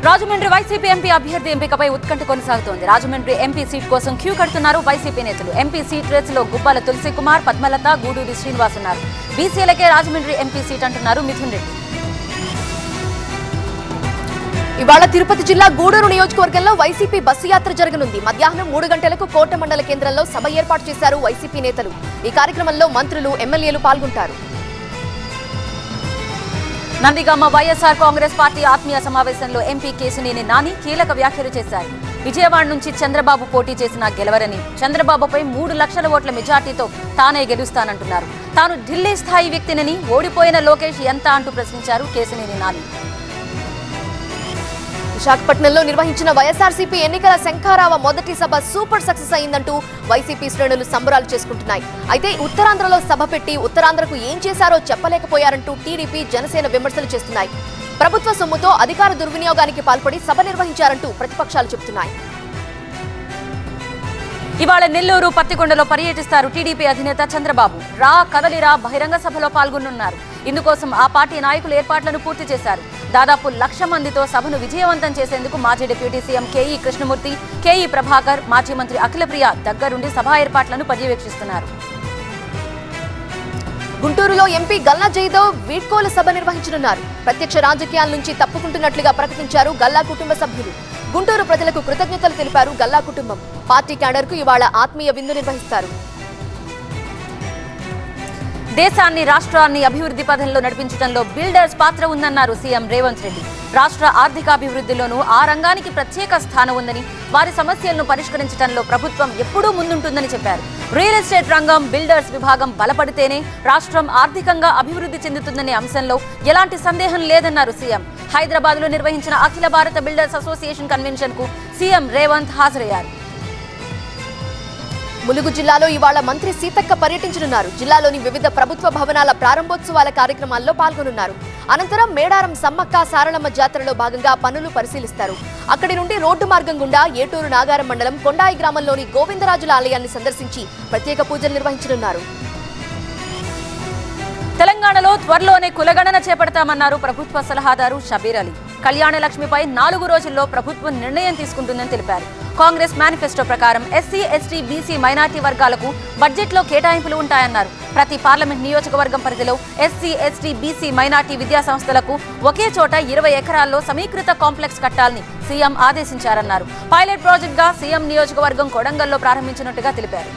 Rajahmundry YCP MP అభ్యర్థి ఎంపికపై ఉత్కంఠ కొనసాగుతోంది రాజమండ్రి ఎంపీ సీట్ కోసం క్యూ కడుతున్నారు వైసీపీ నేతలు ఎంపీ సీట్ రేస్ లో గుబ్బాల తులసి కుమార్ పద్మలత గూడూరి శ్రీనివాస్ ఉన్నారు బీసీలకే రాజమండ్రి ఎంపీ సీట్ అంటున్నారు మిథున్ రెడ్డి ఇవాళ తిరుపతి జిల్లా గూడూరు నియోజకవర్గంలో వైసీపీ బస్సు యాత్ర జరగనుంది మధ్యాహ్నం మూడు గంటలకు కోట మండల కేంద్రంలో సభ ఏర్పాటు చేశారు వైసీపీ నేతలు ఈ కార్యక్రమంలో మంత్రులు ఎమ్మెల్యేలు పాల్గొంటారు నందిగామ వైఎస్ఆర్ కాంగ్రెస్ పార్టీ ఆత్మీయ సమావేశంలో ఎంపీ కేశినేని నాని కీలక వ్యాఖ్యలు చేశారు విజయవాడ నుంచి చంద్రబాబు పోటీ చేసినా గెలవరని చంద్రబాబుపై మూడు లక్షల ఓట్ల మెజార్టీతో తానే గెలుస్తానంటున్నారు తాను ఢిల్లీ స్థాయి వ్యక్తినని ఓడిపోయిన లోకేష్ ఎంత అంటూ ప్రశ్నించారు కేశినేని నాని విశాఖపట్నంలో నిర్వహించిన వైఎస్ఆర్సీపీ ఎన్నికల శంఖారావ మొదటి సభ సూపర్ సక్సెస్ అయిందంటూ వైసీపీ శ్రేణులు సంబరాలు చేసుకుంటున్నాయి అయితే ఉత్తరాంధ్రలో సభ పెట్టి ఉత్తరాంధ్రకు ఏం చేశారో చెప్పలేకపోయారంటూ టీడీపీ జనసేన విమర్శలు చేస్తున్నాయి ప్రభుత్వ సొమ్ముతో అధికార దుర్వినియోగానికి పాల్పడి సభ నిర్వహించారంటూ ప్రతిపక్షాలు చెబుతున్నాయి ఇవాళ నెల్లూరు పత్తికొండలో పర్యటిస్తారు టీడీపీ అధినేత చంద్రబాబు రా కదలిరా బహిరంగ సభలో పాల్గొనున్నారు ఇందుకోసం ఆ పార్టీ నాయకులు ఏర్పాట్లను పూర్తి చేశారు దాదాపు లక్ష మందితో సభను విజయవంతం చేసేందుకు మాజీ deputy CM KE Krishnamurthy KE Prabhakar మాజీ మంత్రి అఖిలప్రియ దగ్గరుండి సభా ఏర్పాట్లను పర్యవేక్షిస్తున్నారు గుంటూరులో ఎంపీ గల్లా జయదేవ్ వీడ్కోలు సభ నిర్వహించనున్నారు ప్రత్యక్ష రాజకీయాల నుంచి తప్పుకుంటున్నట్లుగా ప్రకటించారు గల్లా కుటుంబ సభ్యులు గుంటూరు ప్రజలకు కృతజ్ఞతలు తెలిపారు గల్లా కుటుంబం పార్టీ క్యాడర్ కు ఇవాళ ఆత్మీయ విందు నిర్వహిస్తారు దేశాన్ని రాష్ట్రాన్ని అభివృద్ధి పథంలో నడిపించడంలో బిల్డర్స్ పాత్ర ఉందన్నారు సీఎం రేవంత్ రెడ్డి రాష్ట్ర ఆర్థికాభివృద్ధిలోనూ ఆ రంగానికి ప్రత్యేక స్థానం ఉందని వారి సమస్యలను పరిష్కరించడంలో ప్రభుత్వం ఎప్పుడూ ముందుంటుందని చెప్పారు రియల్ ఎస్టేట్ రంగం బిల్డర్స్ విభాగం బలపడితేనే రాష్ట్రం ఆర్థికంగా అభివృద్ధి చెందుతుందనే అంశంలో ఎలాంటి సందేహం లేదన్నారు సీఎం హైదరాబాద్ లో నిర్వహించిన అఖిల భారత బిల్డర్స్ అసోసియేషన్ కన్వెన్షన్ కు సీఎం రేవంత్ హాజరయ్యారు ములుగు జిల్లాలో ఇవాళ మంత్రి సీతక్క పర్యటించనున్నారు జిల్లాలోని వివిధ ప్రభుత్వ భవనాల ప్రారంభోత్సవాల కార్యక్రమాల్లో పాల్గొనున్నారు అనంతరం మేడారం సమ్మక్క సారళమ్మ జాతరలో భాగంగా పనులు పరిశీలిస్తారు అక్కడి నుండి రోడ్డు మార్గం గుండా ఏటూరు నాగారం మండలం కొండాయి గ్రామంలోని గోవిందరాజుల ఆలయాన్ని సందర్శించి ప్రత్యేక పూజలు నిర్వహించనున్నారు తెలంగాణలో త్వరలోనే కులగణన చేపడతామన్నారు ప్రభుత్వ సలహాదారు షబీర్ అలీ కళ్యాణ లక్ష్మిపై నాలుగు రోజుల్లో ప్రభుత్వం నిర్ణయం తీసుకుంటుందని తెలిపారు కాంగ్రెస్ మేనిఫెస్టో ప్రకారం ఎస్సీ ఎస్టీ బీసీ మైనార్టీ వర్గాలకు బడ్జెట్లో కేటాయింపులు ఉంటాయన్నారు ప్రతి పార్లమెంట్ నియోజకవర్గం పరిధిలో ఎస్సీ ఎస్టీ బీసీ మైనార్టీ విద్యా సంస్థలకు ఒకే చోట ఇరవై ఎకరాల్లో సమీకృత కాంప్లెక్స్ కట్టాలని సీఎం ఆదేశించారన్నారు పైలట్ ప్రాజెక్టుగా సీఎం నియోజకవర్గం కొడంగల్లో ప్రారంభించినట్టుగా తెలిపారు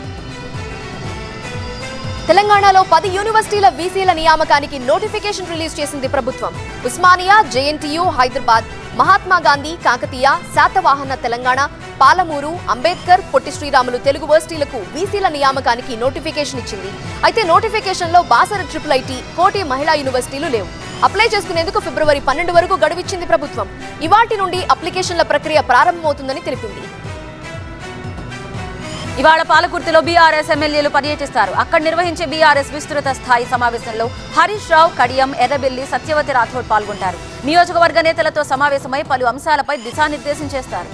తెలంగాణలో పది యూనివర్సిటీల వీసీల నియామకానికి నోటిఫికేషన్ రిలీజ్ చేసింది ప్రభుత్వం ఉస్మానియా జేఎన్టీయూ హైదరాబాద్ మహాత్మా గాంధీ కాకతీయ శాతవాహన తెలంగాణ పాలమూరు అంబేద్కర్ పొట్టి శ్రీరాములు తెలుగు వర్సిటీలకు వీసీల నియామకానికి నోటిఫికేషన్ ఇచ్చింది అయితే నోటిఫికేషన్ లో బాసర ట్రిపుల్ ఐటీ కోటి మహిళా యూనివర్సిటీలు లేవు అప్లై చేసుకునేందుకు ఫిబ్రవరి పన్నెండు వరకు గడువిచ్చింది ప్రభుత్వం ఇవాటి నుండి అప్లికేషన్ల ప్రక్రియ ప్రారంభమవుతుందని తెలిపింది ఇవాళ పాలకుర్తిలో బీఆర్ఎస్ ఎమ్మెల్యేలు పర్యటిస్తారు అక్కడ నిర్వహించే బీఆర్ఎస్ విస్తృత స్థాయి సమావేశంలో హరీష్ రావు కడియం ఎర్రబెల్లి సత్యవతి రాథోడ్ పాల్గొంటారు నియోజకవర్గ నేతలతో సమావేశమై పలు అంశాలపై దిశానిర్దేశం చేస్తారు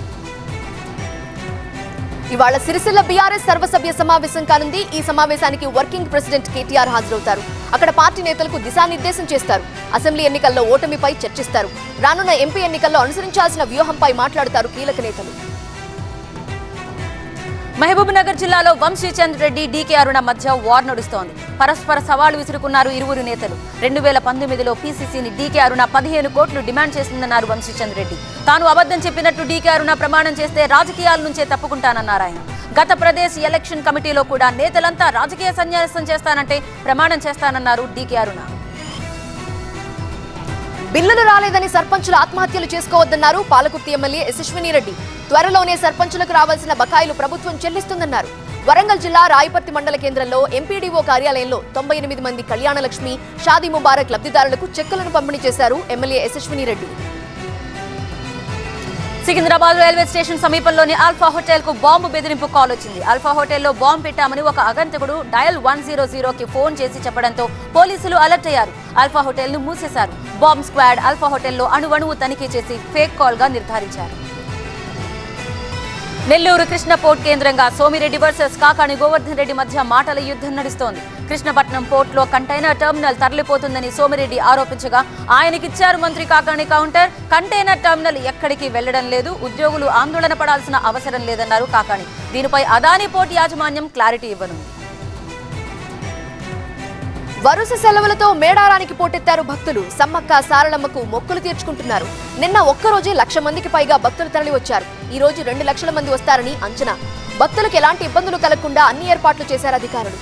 ఇవాళ సిరిసిల్ల బీఆర్ఎస్ సర్వసభ్య సమావేశం కానుంది ఈ సమావేశానికి వర్కింగ్ ప్రెసిడెంట్ కేటీఆర్ హాజరవుతారు అక్కడ పార్టీ నేతలకు దిశానిర్దేశం చేస్తారు అసెంబ్లీ ఎన్నికల్లో ఓటమిపై చర్చిస్తారు రానున్న ఎంపీ ఎన్నికల్లో అనుసరించాల్సిన వ్యూహంపై మాట్లాడతారు కీలక నేతలు మహబూబ్ నగర్ జిల్లాలో వంశీచంద్ రెడ్డి డీకే అరుణ మధ్య వార్ నడుస్తోంది పరస్పర సవాలు విసురుకున్నారు ఇరువురు నేతలు రెండు వేల పంతొమ్మిదిలో పీసీసీని డీకే అరుణ పదిహేను కోట్లు డిమాండ్ చేసిందన్నారు వంశీచంద్ రెడ్డి తాను అబద్ధం చెప్పినట్టు డీకే అరుణ ప్రమాణం చేస్తే రాజకీయాల నుంచే తప్పుకుంటానన్నారు ఆయన గత ప్రదేశ్ ఎలక్షన్ కమిటీలో కూడా నేతలంతా రాజకీయ సన్యాసం చేస్తానంటే ప్రమాణం చేస్తానన్నారు డీకే అరుణ బిల్లులు రాలేదని సర్పంచులు ఆత్మహత్యలు చేసుకోవద్దన్నారు పాలకుర్తి ఎమ్మెల్యే యశస్విని రెడ్డి త్వరలోనే సర్పంచులకు రావాల్సిన బకాయిలు ప్రభుత్వం చెల్లిస్తుందన్నారు వరంగల్ జిల్లా రాయపర్తి మండల కేంద్రంలో ఎంపీడీఓ కార్యాలయంలో తొంభై ఎనిమిది మంది కళ్యాణ లక్ష్మి షాదీ ముబారక్ లబ్ధిదారులకు చెక్కులను పంపిణీ చేశారు MLA Yashaswini Reddy Secunderabad railway station సమీపంలోని ఆల్ఫా హోటల్ కు బాంబు బెదిరింపు కాల్ వచ్చింది ఆల్ఫా హోటల్లో బాంబు పెట్టామని ఒక అగంతకుడు డయల్ వన్ జీరో జీరోకి ఫోన్ చేసి చెప్పడంతో పోలీసులు అలర్ట్ అయ్యారు ఆల్ఫా హోటల్ ను మూసేశారు బాంబ్ స్క్వాడ్ ఆల్ఫా హోటల్లో అణువణువు తనిఖీ చేసి ఫేక్ కాల్ గా నిర్ధారించారు నెల్లూరు కృష్ణ పోర్ట్ కేంద్రంగా సోమిరెడ్డి వర్సెస్ కాకాణి గోవర్ధన్ రెడ్డి మధ్య మాటల యుద్ధం నడుస్తోంది కృష్ణపట్నం పోర్టులో కంటైనర్ టెర్మినల్ తరలిపోతుందని సోమిరెడ్డి ఆరోపించగా ఆయనకిచ్చారు మంత్రి కాకాణి కౌంటర్ కంటైనర్ టెర్మినల్ ఎక్కడికి వెళ్లడం లేదు ఉద్యోగులు ఆందోళన పడాల్సిన అవసరం లేదన్నారు కాకాణి దీనిపై అదానీ పోర్ట్ యాజమాన్యం క్లారిటీ ఇవ్వనుంది వరుస సెలవులతో మేడారానికి పోటెత్తారు భక్తులు సమ్మక్క సారళమ్మకు మొక్కులు తీర్చుకుంటున్నారు నిన్న ఒక్కరోజే లక్ష మందికి పైగా భక్తులు తరలి వచ్చారు ఈ రోజు రెండు లక్షల మంది వస్తారని అంచనా భక్తులకు ఎలాంటి ఇబ్బందులు కలగకుండా అన్ని ఏర్పాట్లు చేశారు అధికారులు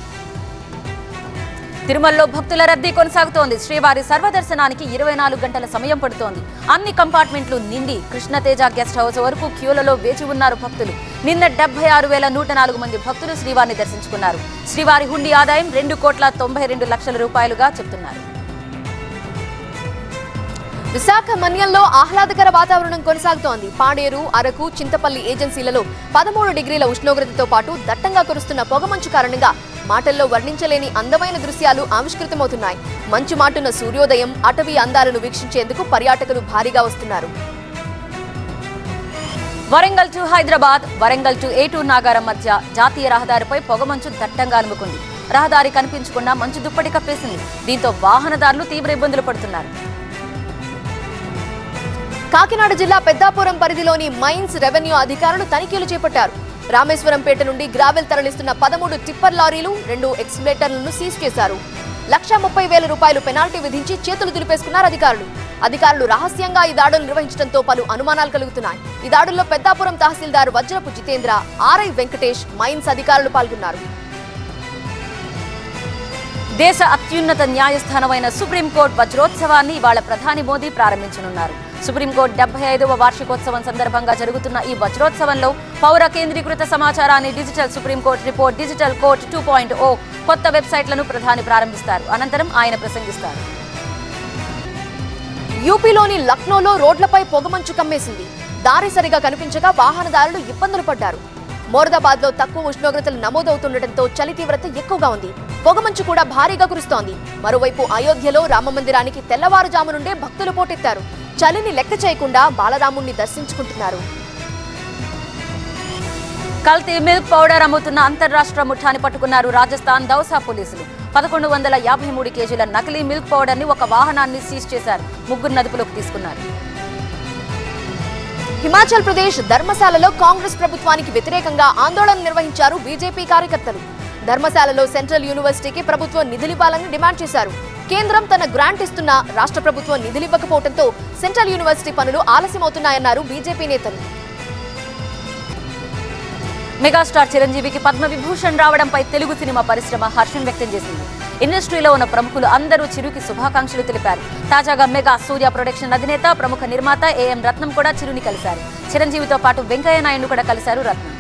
తిరుమలలో భక్తుల రద్దీ కొనసాగుతోంది శ్రీవారి సర్వదర్శనానికి ఇరవై నాలుగు గంటల సమయం పడుతోంది అన్ని కంపార్ట్మెంట్లు నిండి కృష్ణతేజ గెస్ట్ హౌస్ వరకు క్యూలలో వేచి ఉన్నారు భక్తులు నిన్న డెబ్బై ఆరు వేల నూట నాలుగు మంది భక్తులు శ్రీవారిని దర్శించుకున్నారు శ్రీవారి హుండీ ఆదాయం రెండు కోట్ల తొంభై రెండు లక్షల రూపాయలుగా చెబుతున్నారు విశాఖ మన్యంలో ఆహ్లాదకర వాతావరణం కొనసాగుతోంది పాడేరు అరకు చింతపల్లి ఏజెన్సీలలో పదమూడు డిగ్రీల ఉష్ణోగ్రతతో పాటు దట్టంగా కురుస్తున్న పొగమంచు కారణంగా మాటల్లో వర్ణించలేని అందమైన దృశ్యాలు ఆవిష్కృతమవుతున్నాయి మంచు మాటున్న సూర్యోదయం అటవీ అందాలను వీక్షించేందుకు పర్యాటకులు భారీగా వస్తున్నారు వరంగల్ టు హైదరాబాద్ వరంగల్ టు ఏటూరు నాగారం మధ్య జాతీయ రహదారిపై పొగమంచు దట్టంగా అలుముకుంది రహదారి కనిపించకుండా మంచు దుప్పటి కప్పేసింది దీంతో వాహనదారులు తీవ్ర ఇబ్బందులు పడుతున్నారు కాకినాడ జిల్లా పెద్దాపురం పరిధిలోని మైన్స్ రెవెన్యూ అధికారులు తనిఖీలు చేపట్టారు రామేశ్వరంపేట నుండి గ్రావెల్ తరలిస్తున్న పదమూడు టిప్పర్ లారీలు రెండు ఎక్స్లేటర్లను సీజ్ చేశారు లక్ష ముప్పై వేల రూపాయలు పెనాల్టీ విధించి చేతులు దులిపేసుకున్నారు అధికారులు అధికారులు రహస్యంగా ఈ దాడులు నిర్వహించడంతో పలు అనుమానాలు కలుగుతున్నాయి ఈ దాడుల్లో పెద్దాపురం తహసీల్దార్ వజ్రపు జితేంద్ర ఆర్ఐ వెంకటేష్ మైన్స్ అధికారులు పాల్గొన్నారు దేశ అత్యున్నత న్యాయస్థానమైన సుప్రీంకోర్టు వజ్రోత్సవాన్ని ఇవాళ ప్రధాని మోదీ ప్రారంభించనున్నారు సుప్రీంకోర్టు డెబ్బై ఐదవ వార్షికోత్సవం సందర్భంగా జరుగుతున్న ఈ వజ్రోత్సవంలో పౌర కేంద్రీకృత సమాచారాన్ని digital supreme court report digital court two point O కొత్త వెబ్సైట్లను ప్రధాని ప్రారంభిస్తారు అనంతరం ఆయన ప్రసంగిస్తారు యూపీలోని లక్నోలో రోడ్లపై పొగమంచు కమ్మేసింది దారి సరిగా కనిపించగా వాహనదారులు ఇబ్బందులు పడ్డారు మోరదాబాద్ లో తక్కువ ఉష్ణోగ్రతలు నమోదవుతుండటంతో చలి తీవ్రత ఎక్కువగా ఉంది పొగమంచు కూడా భారీగా కురుస్తోంది మరోవైపు అయోధ్యలో రామమందిరానికి తెల్లవారుజాము నుండే భక్తులు పోటెత్తారు చలిని లెక్క చేయకుండా బాలరాముణ్ణి దర్శించుకుంటున్నారు కల్తీ మిల్క్ పౌడర్ అమ్ముతున్న అంతర్రాష్ట్ర ముఠాని పట్టుకున్నారు రాజస్థాన్ దౌసా పోలీసులు పదకొండు వందల యాభై మూడు కేజీల నకిలీ మిల్క్ పౌడర్ ని ఒక వాహనాన్ని సీజ్ చేశారు ముగ్గురు నదుపులోకి తీసుకున్నారు హిమాచల్ ప్రదేశ్ ధర్మశాలలో కాంగ్రెస్ ప్రభుత్వానికి వ్యతిరేకంగా ఆందోళన నిర్వహించారు బీజేపీ కార్యకర్తలు ధర్మశాలలో సెంట్రల్ యూనివర్సిటీకి ప్రభుత్వం నిధులివ్వాలని డిమాండ్ చేశారు కేంద్రం తన గ్రాంట్ ఇస్తున్న రాష్ట్ర ప్రభుత్వం నిధులివ్వకపోవడంతో సెంట్రల్ యూనివర్సిటీ పనులు ఆలస్యమవుతున్నాయన్నారు బీజేపీ నేతలు మెగాస్టార్ చిరంజీవికి పద్మ విభూషణ్ రావడంపై తెలుగు సినిమా పరిశ్రమ హర్షం వ్యక్తం చేసింది ఇండస్ట్రీలో ఉన్న ప్రముఖులు అందరూ చిరుకి శుభాకాంక్షలు తెలిపారు తాజాగా మెగా సూర్య ప్రొడక్షన్ అధినేత ప్రముఖ నిర్మాత ఏఎం రత్నం కూడా చిరుని కలిశారు చిరంజీవితో పాటు వెంకయ్య నాయుడు కూడా కలిశారు రత్నం